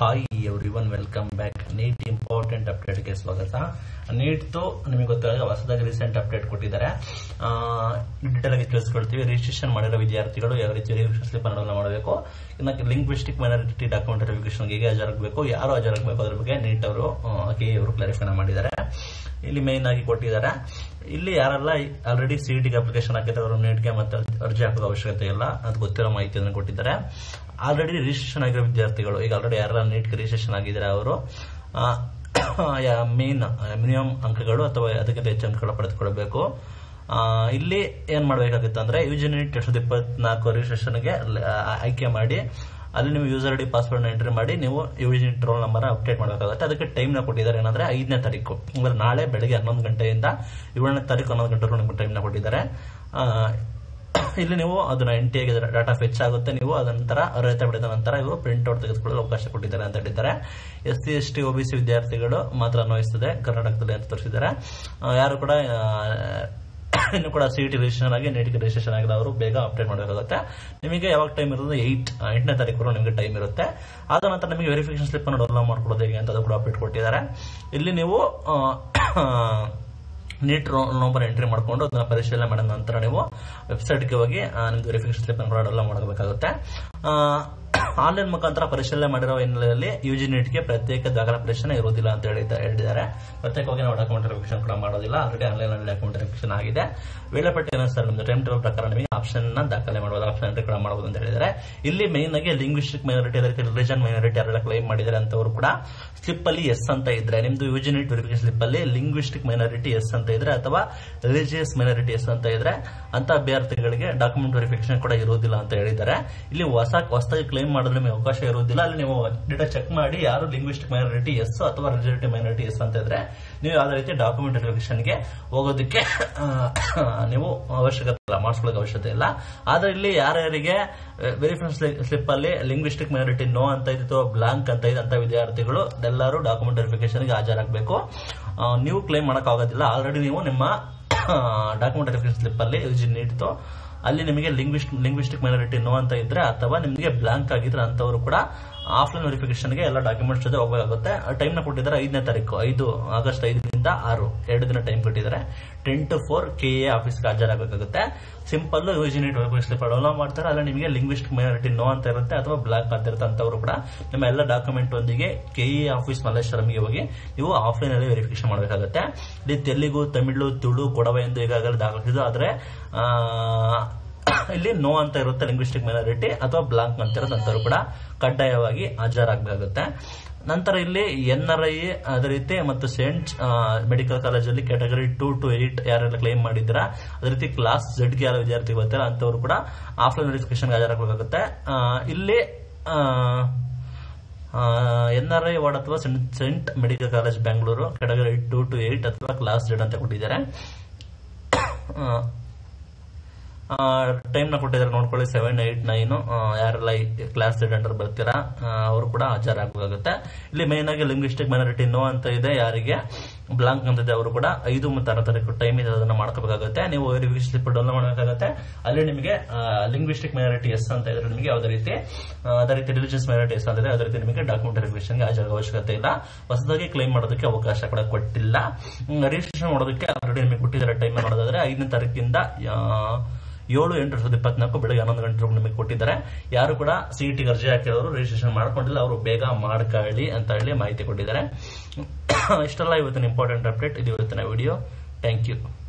hi everyone welcome back NEET important ಅಪ್ಡೇಟ್ಗೆ ಸ್ವಾಗತ ನೀಟ್ದು ನಿಮಗೆ ಗೊತ್ತಾಗ ಹೊಸದಾಗಿ ರೀಸೆಂಟ್ ಅಪ್ಡೇಟ್ ಕೊಟ್ಟಿದ್ದಾರೆ ಡೀಟೇಲ್ ಆಗಿ ತಿಳಿಸ್ಕೊಳ್ತೀವಿ ರಿಜಿಸ್ಟ್ರೇಷನ್ ಮಾಡಿರೋ ವಿದ್ಯಾರ್ಥಿಗಳು ಯಾವ ರೀತಿ ರಿಜಿಸ್ಟ್ರೇಷನ್ ಸ್ಲಿಪ್ ಅನ್ನು ಮಾಡಬೇಕು ಇನ್ನು ಲಿಂಗ್ವಿಸ್ಟಿಕ್ ಮೈನಾರಿಟಿ ಡಾಕ್ಯುಮೆಂಟ್ ವೆರಿಫಿಕೇಶನ್ ಹೇಗೆ ಹಾಜರಾಗಬೇಕು ಯಾರು ಹಾಜರಾಗಬೇಕು ಅದ್ರ ಬಗ್ಗೆ ನೀಟ್ ಅವರು ಕೆ ಅವರು ಕ್ಲಾರಿಫೈ ಮಾಡಿದ್ದಾರೆ ಇಲ್ಲಿ ಮೇನ್ ಆಗಿ ಕೊಟ್ಟಿದ್ದಾರೆ ಇಲ್ಲಿ ಯಾರೆಲ್ಲ ಆಲ್ರೆಡಿ ಸಿ ಟಿಗೆ ಅಪ್ಲಿಕೇಶನ್ ಹಾಕಿದ್ರೆ ಅವರು ನೀಟ್ಗೆ ಮತ್ತೆ ಅರ್ಜಿ ಹಾಕೋ ಅವಶ್ಯಕತೆ ಇಲ್ಲ ಅದು ಗೊತ್ತಿರೋ ಮಾಹಿತಿಯನ್ನು ಕೊಟ್ಟಿದ್ದಾರೆ ಆಲ್ರೆಡಿ ರಿಜಿಸ್ಟ್ರೇಷನ್ ಆಗಿರೋ ವಿದ್ಯಾರ್ಥಿಗಳು ಈಗ ಆಲ್ರೆಡಿ ಯಾರೆಲ್ಲ ನೀಟ್ಗೆ ರಿಜಿಸ್ಟ್ರೇಷನ್ ಆಗಿದ್ದಾರೆ ಅವರು ಮೇನ್ ಮಿನಿಮಮ್ ಅಂಕಗಳು ಅಥವಾ ಅದಕ್ಕಿಂತ ಹೆಚ್ಚು ಅಂಕಗಳು ಪಡೆದುಕೊಳ್ಬೇಕು ಆ, ಇಲ್ಲಿ ಏನ್ ಮಾಡ್ಬೇಕಾಗುತ್ತೆ ಅಂದ್ರೆ ಯುಜಿನಿ ಎರಡ್ ಸಾವಿರದ ಇಪ್ಪತ್ನಾಲ್ಕು ರಿಜಿಸ್ಟ್ರೇಷನ್ಗೆ ಆಯ್ಕೆ ಮಾಡಿ ಅಲ್ಲಿ ನೀವು ಯೂಸರ್ ಐಡಿ ಪಾಸ್ವರ್ಡ್ ಎಂಟ್ರಿ ಮಾಡಿ ನೀವು ಯುಜಿನಿ ರೋಲ್ ನಂಬರ್ ಅಪ್ಡೇಟ್ ಮಾಡಬೇಕಾಗುತ್ತೆ ಅದಕ್ಕೆ ಟೈಮ್ ನ ಕೊಟ್ಟಿದ್ದಾರೆ ಏನಂದ್ರೆ ಐದನೇ ತಾರೀಕು ಅಂದ್ರೆ ನಾಳೆ ಬೆಳಗ್ಗೆ ಹನ್ನೊಂದು ಗಂಟೆಯಿಂದ ಏಳನೇ ತಾರೀಕು ಹನ್ನೊಂದು ಗಂಟೆವರೆಗೂ ನಿಮ್ಗೆ ಟೈಮ್ ನ ಕೊಟ್ಟಿದ್ದಾರೆ ಆ, ಇಲ್ಲಿ ನೀವು ಅದನ್ನ ಎನ್ ಟಿ ಆಗಿ ಡಾಟಾ ಫೆಚ್ ಆಗುತ್ತೆ ನೀವು ಅದ ನಂತರ ಅರ್ಹತೆ ಪಡೆದ ನಂತರ ಇವರು ಪ್ರಿಂಟ್ ಔಟ್ ತೆಗೆದುಕೊಳ್ಳಲು ಅವಕಾಶ ಕೊಟ್ಟಿದ್ದಾರೆ ಅಂತ ಹೇಳಿದ್ದಾರೆ S C S T OBC ವಿದ್ಯಾರ್ಥಿಗಳು ಮಾತ್ರ ಅನ್ವಯಿಸ್ತದೆ ಕರ್ನಾಟಕದಲ್ಲಿ ಅಂತ ತೋರಿಸಿದ್ದಾರೆ ಆ, ಯಾರು ಕೂಡ ಆ, ಇನ್ನು ಕೂಡ ಸಿ ಟಿ ರಿಜಿಸ್ಟ್ರೇಷನ್ ಆಗಿ ನೀಟ್ಗೆ ರಿಜಿಸ್ಟ್ರೇಷನ್ ಆಗಿಲ್ಲ ಅವರು ಬೇಗ ಅಪ್ಡೇಟ್ ಮಾಡಬೇಕಾಗುತ್ತೆ ನಿಮಗೆ ಯಾವಾಗ ಟೈಮ್ ಇರೋದು ಏಟ್ ಎಂಟನೇ ತಾರೀಕು ನಿಮಗೆ ಟೈಮ್ ಇರುತ್ತೆ ಆದ ನಂತರ ನಿಮಗೆ ವೆರಿಫಿಕೇಶನ್ ಸ್ಲಿಪ್ ಅನ್ನು ಡೌನ್ಲೋಡ್ ಮಾಡ್ಕೊಳ್ಳೋದು ಹೇಗೆ ಅಂತ ಅದು ಕೂಡ ಅಪ್ಡೇಟ್ ಕೊಟ್ಟಿದ್ದಾರೆ ಇಲ್ಲಿ ನೀವು ಆ, ನೀಟ್ ರೋಲ್ ನಂಬರ್ ಎಂಟ್ರಿ ಮಾಡಿಕೊಂಡು ಅದನ್ನ ಪರಿಶೀಲನೆ ಮಾಡಿದ ನಂತರ ನೀವು ವೆಬ್ಸೈಟ್ಗೆ ಹೋಗಿ ಆ, ನಿಮ್ದು ವೆರಿಫಿಕೇಶನ್ ಸ್ಲಿಪ್ ಅನ್ನು ಡೌನ್ಲೋಡ್ ಮಾಡಬೇಕಾಗುತ್ತೆ ಆನ್ಲೈನ್ ಮುಖಾಂತರ ಪರಿಶೀಲನೆ ಮಾಡಿರುವ ಹಿನ್ನೆಲೆಯಲ್ಲಿ ಯುಜಿ ನೀಟ್ಗೆ ಪ್ರತ್ಯೇಕ ದಾಖಲೆ ಪರಿಶೀಲನೆ ಇರುವುದಿಲ್ಲ ಅಂತ ಹೇಳಿದ- ಹೇಳಿದ್ದಾರೆ ಪ್ರತ್ಯೇಕವಾಗಿ ನಾವು ಡಾಕ್ಯುಮೆಂಟ್ ವೆರಿಫಿಕೇಶನ್ ಕೂಡ ಮಾಡೋದಿಲ್ಲ ಆಲ್ರೆಡಿ ಆನ್ಲೈನ್ ಅಲ್ಲಿ ಡಾಕ್ಯುಮೆಂಟ್ ವೆರಿಫಿಕೇಶನ್ ಆಗಿದೆ ವೇಳಾಪಟ್ಟಿ ಅನುಸಾರ ನಿಮ್ದು ಟೈಮ್ ಟೇಬಲ್ ಪ್ರಕಾರ ನಿಮಗೆ ಆಪ್ಷನ್ ನ ದಾಖಲೆ ಮಾಡಬಹುದು ಆಪ್ಷನ್ ಎಂಟ್ರಿ ಕೂಡ ಮಾಡಬಹುದು ಅಂತ ಹೇಳಿದ್ದಾರೆ ಇಲ್ಲಿ ಮೇನ್ ಆಗಿ ಲಿಂಗ್ವಿಸ್ಟಿಕ್ ಮೈನಾರಿಟಿ ಅದೇ ರೀತಿ ರಿಲಿಜನ್ ಮೈನಾರಿಟಿ ಯಾರೆಲ್ಲ ಕ್ಲೈಮ್ ಮಾಡಿದ್ದಾರೆ ಅಂತವರು ಕೂಡ ಸ್ಲಿಪ್ ಅಲ್ಲಿ ಎಸ್ ಅಂತ ಇದ್ರೆ ನಿಮ್ದು ಯುಜಿನಿಟ್ ವೆರಿಫಿಕೇಶನ್ ಸ್ಲಿಪ್ ಅಲ್ಲಿ ಲಿಂಗ್ವಿಸ್ಟಿಕ್ ಮೈನಾರಿಟಿ ಎಸ್ ಅಂತ ಇದ್ರೆ ಅಥವಾ ರಿಲಿಜಿಯಸ್ ಮೈನಾರಿಟಿ ಎಸ್ ಅಂತ ಇದ್ರೆ ಅಂತ ಅಭ್ಯರ್ಥಿಗಳಿಗೆ ಡಾಕ್ಯುಮೆಂಟ್ ವೆರಿಫಿಕೇಶನ್ ಕೂಡ ಇರುವುದಿಲ್ಲ ಅಂತ ಹೇಳಿದ್ದಾರೆ ಇಲ್ಲಿ ಹೊಸ ಹೊಸದಾಗಿ ಕ್ಲೈಮ್ ಮಾಡಿದ್ರೆ ನಿಮಗೆ ಅವಕಾಶ ಇರುವುದಿಲ್ಲ ಅಲ್ಲಿ ನೀವು ಡೇಟಾ ಚೆಕ್ ಮಾಡಿ ಯಾರು ಲಿಂಗ್ವಿಸ್ಟಿಕ್ ಮೈನಾರಿಟಿ ಎಸ್ ಅಥವಾ ರಿಲಿಜಿಟಿ ಮೈನಾರಿಟಿ ಎಸ್ ಅಂತ ಇದ್ರೆ ನೀವು ಯಾವುದೇ ರೀತಿ ಡಾಕ್ಯುಮೆಂಟ್ ವೆರಿಫಿಕೇಶನ್ಗೆ ಹೋಗೋದಕ್ಕೆ ಆ, ನೀವು ಅವಶ್ಯಕತೆ ಇಲ್ಲ ಮಾಡಿಸ್ಕೊಳ್ಳೋಕೆ ಅವಶ್ಯಕತೆ ಇಲ್ಲ ಆದ್ರೆ ಇಲ್ಲಿ ಯಾರ್ಯಾರಿಗೆ ವೆರಿಫಿಕೇಶನ್ ಸ್ಲಿಪ್ ಅಲ್ಲಿ ಲಿಂಗ್ವಿಸ್ಟಿಕ್ ಮೈನಾರಿಟಿ ನೋ ಅಂತ ಇದ್ದು ಬ್ಲಾಂಕ್ ಅಂತ ಇದೆ ಅಂತ ವಿದ್ಯಾರ್ಥಿಗಳು ಎಲ್ಲರೂ ಡಾಕ್ಯುಮೆಂಟ್ ವೆರಿಫಿಕೇಶನ್ಗೆ ಹಾಜರಾಗಬೇಕು ಆ, ನೀವು ಕ್ಲೈಮ್ ಮಾಡೋಕ್ಕಾಗೋದಿಲ್ಲ ಆಲ್ರೆಡಿ ನೀವು ನಿಮ್ಮ ಡಾಕ್ಯುಮೆಂಟ್ ವೆರಿಫಿಕೇಶನ್ ಸ್ಲಿಪ್ ಅಲ್ಲಿ ನೀಡಿತು ಅಲ್ಲಿ ನಿಮಗೆ ಲಿಂಗ್ವಿಸ್ಟ್ ಲಿಂಗ್ವಿಸ್ಟಿಕ್ ಮೈನಾರಿಟಿ ನೋ ಅಂತ ಇದ್ರೆ ಅಥವಾ ನಿಮಗೆ ಬ್ಲಾಂಕ್ ಆಗಿದ್ರೆ ಅಂತವರು ಕೂಡ ಆಫ್ಲೈನ್ ವೆರಿಫಿಕೇಶನ್ಗೆ ಎಲ್ಲ ಡಾಕ್ಯುಮೆಂಟ್ಸ್ ಜೊತೆ ಹೋಗಬೇಕಾಗುತ್ತೆ ಟೈಮ್ ನ ಕೊಟ್ಟಿದ್ದಾರೆ ಐದನೇ ತಾರೀಕು ಐದು ಆಗಸ್ಟ್ ಐದರಿಂದ ಆರು ಎರಡು ದಿನ ಟೈಮ್ ಕೊಟ್ಟಿದ್ದಾರೆ ten to four K A ಆಫೀಸ್ಗೆ ಹಾಜರಾಗಬೇಕಾಗುತ್ತೆ ಸಿಂಪಲ್ ಯೂಜಿನಿಟ್ ಸ್ಲಿಪ್ ಡೌನ್ಲೋಡ್ ಮಾಡ್ತಾರೆ ಅಲ್ಲ ನಿಮಗೆ ಲಿಂಗ್ವಿಸ್ಟಿಕ್ ಮೈನಾರಿಟಿ ನೋ ಅಂತ ಇರುತ್ತೆ ಅಥವಾ ಬ್ಲಾಕ್ ಅಂತ ಇರುತ್ತೆ ಅಂತವರು ಕೂಡ ನಿಮ್ಮ ಎಲ್ಲ ಡಾಕ್ಯುಮೆಂಟ್ ಒಂದಿಗೆ ಕೆ ಎ ಆಫೀಸ್ ಮಲ್ಲೇಶ್ವರಂಗೆ ಹೋಗಿ ನೀವು ಆಫ್ಲೈನ್ ಅಲ್ಲಿ ವೆರಿಫಿಕೇಶನ್ ಮಾಡಬೇಕಾಗುತ್ತೆ ಇಲ್ಲಿ ತೆಲುಗು ತಮಿಳು ತುಳು ಕೊಡವ ಎಂದು ಈಗಾಗಲೇ ದಾಖಲಿಸಿದ್ದು ಆದ್ರೆ ಆ, ಇಲ್ಲಿ ನೋ ಅಂತ ಇರುತ್ತೆ ಲಿಂಗ್ವಿಸ್ಟಿಕ್ ಮೈನಾರಿಟಿ ಅಥವಾ ಬ್ಲಾಂಕ್ ಅಂತ ಇರುತ್ತೆ ಅಂತವರು ಕೂಡ ಕಡ್ಡಾಯವಾಗಿ ಹಾಜರಾಗಬೇಕಾಗುತ್ತೆ ನಂತರ ಇಲ್ಲಿ ಎನ್ ಆರ್ ಐ ಅದೇ ರೀತಿ ಮತ್ತು ಸೆಂಟ್ ಮೆಡಿಕಲ್ ಕಾಲೇಜಲ್ಲಿ ಕ್ಯಾಟಗರಿ ಟೂ ಟು ಏಟ್ ಯಾರೆಲ್ಲ ಕ್ಲೈಮ್ ಮಾಡಿದ್ದೀರಾ ಅದೇ ರೀತಿ ಕ್ಲಾಸ್ ಗೆ ಯಾರು ವಿದ್ಯಾರ್ಥಿ ಬರ್ತಾರೆ ಅಂತವರು ಕೂಡ ಆಫ್ಲೈನ್ ವೆರಿಫಿಕೇಶನ್ ಹಾಜರಾಗಬೇಕಾಗುತ್ತೆ ಆ, ಇಲ್ಲಿ ಎನ್ ಆರ್ ಐ ವಾರ್ಡ್ ಅಥವಾ saint saint medical college Bengaluru category two to eight ಅಥವಾ ಕ್ಲಾಸ್ ಜೆಡ್ ಅಂತ ಕೊಟ್ಟಿದ್ದಾರೆ ಟೈಮ್ ನ ಕೊಟ್ಟಿದ್ದಾರೆ ನೋಡ್ಕೊಳ್ಳಿ ಸೆವೆನ್ ಏಟ್ ನೈನ್ ಯಾರೆಲ್ಲ ಕ್ಲಾಸ್ ಅಂಡರ್ ಬರ್ತೀರಾ ಅವರು ಕೂಡ ಹಾಜರಾಗಬೇಕಾಗುತ್ತೆ ಇಲ್ಲಿ ಮೇನ್ ಆಗಿ ಲಿಂಗ್ವಿಸ್ಟಿಕ್ ಮೈನಾರಿಟಿ ನೋ ಅಂತ ಇದೆ ಯಾರಿಗೆ ಬ್ಲಾಂಕ್ ಅಂತ ಇದೆ ಅವರು ಕೂಡ ಐದು ಮತ್ತು ಆರು ತಾರೀಕು ಟೈಮ್ ಇದೆ ಅದನ್ನ ಮಾಡ್ಕೋಬೇಕಾಗುತ್ತೆ ನೀವು ವೆರಿಫಿಕೇಶನ್ ಸ್ಲಿಪ್ ಡೌನ್ಲೋಡ್ ಮಾಡಬೇಕಾಗುತ್ತೆ ಅಲ್ಲಿ ನಿಮಗೆ ಲಿಂಗ್ವಿಸ್ಟಿಕ್ ಮೈನಾರಿಟಿ ಎಸ್ ಅಂತ ಇದ್ರೆ ನಿಮಗೆ ಯಾವುದೇ ರೀತಿ ಆ, ಅದೇ ರೀತಿ ರಿಲಿಜಿಯಸ್ ಮೈನಾರಿಟಿ ಎಸ್ ಅಂದ್ರೆ ಅದೇ ರೀತಿ ನಿಮಗೆ ಡಾಕ್ಯುಮೆಂಟ್ ವೆರಿಫಿಕೇಶನ್ಗೆ ಹಾಜರಾಗೋ ಅವಶ್ಯಕತೆ ಇಲ್ಲ ಹೊಸದಾಗಿ ಕ್ಲೈಮ್ ಮಾಡೋದಕ್ಕೆ ಅವಕಾಶ ಕೂಡ ಕೊಟ್ಟಿಲ್ಲ ರಿಜಿಸ್ಟ್ರೇಷನ್ ಮಾಡೋದಕ್ಕೆ ಆಲ್ರೆಡಿ ನಿಮಗೆ ಕೊಟ್ಟಿದ್ದಾರೆ ಟೈಮ್ ಮಾಡೋದಾದ್ರೆ ಐದನೇ ತಾರೀಕಿಂದ ಆ, ಏಳು ಎಂಟು ಸಾವಿರದ ಇಪ್ಪತ್ನಾಲ್ಕು ಬೆಳಗ್ಗೆ ಹನ್ನೊಂದು ಗಂಟೆವರೆಗೂ ನಿಮಗೆ ಕೊಟ್ಟಿದ್ದಾರೆ ಯಾರು ಕೂಡ ಸಿಇಟಿ ಅರ್ಜಿ ಹಾಕಿದವರು ರಿಜಿಸ್ಟ್ರೇಷನ್ ಮಾಡ್ಕೊಂಡಿಲ್ಲ ಅವರು ಬೇಗ ಮಾಡ್ಕೊಳ್ಳಿ ಅಂತ ಹೇಳಿ ಮಾಹಿತಿ ಕೊಟ್ಟಿದ್ದಾರೆ ಇಷ್ಟೆಲ್ಲ ಇವತ್ತಿನ ಇಂಪಾರ್ಟೆಂಟ್ ಅಪ್ಡೇಟ್ ಇದು ಇವತ್ತಿನ ವಿಡಿಯೋ ಥ್ಯಾಂಕ್ ಯು